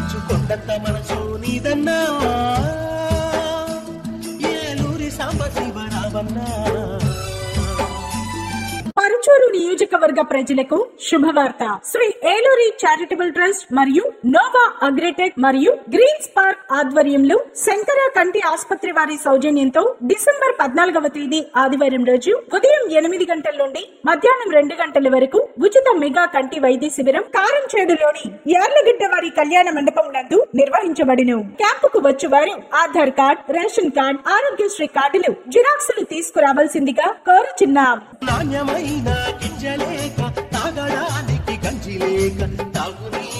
పంచుకొండంత మనసు నీదన్నా ఏలూరి సాంబ శివరామన్నా పరుచూరు నియోజకవర్గ ప్రజలకు శుభవార్త శ్రీ ఏలూరి చారిటబుల్ ట్రస్ట్ మరియు నోవా అగ్రిటెక్ మరియు గ్రీన్స్ పార్క్ ఆధ్వర్యంలో శంకర కంటి ఆసుపత్రి వారి సౌజన్యంతో డిసెంబర్ పద్నాలుగవ తేదీ ఆదివారం రోజు ఉదయం ఎనిమిది గంటల నుండి మధ్యాహ్నం రెండు గంటల వరకు ఉచిత మెగా కంటి వైద్య శిబిరం కారంచేడులోని యార్లగడ్డ వారి కళ్యాణ మండపం నందు నిర్వహించబడిను క్యాంపుకు వచ్చువారు Aadhaar card ration card Aarogyasri కార్డులు జిరాక్సులు తీసుకురావాల్సిందిగా కోరుచున్నాం నాణ్యమైన గింజలేక తాగడానికి గంజి లేక తాగునీ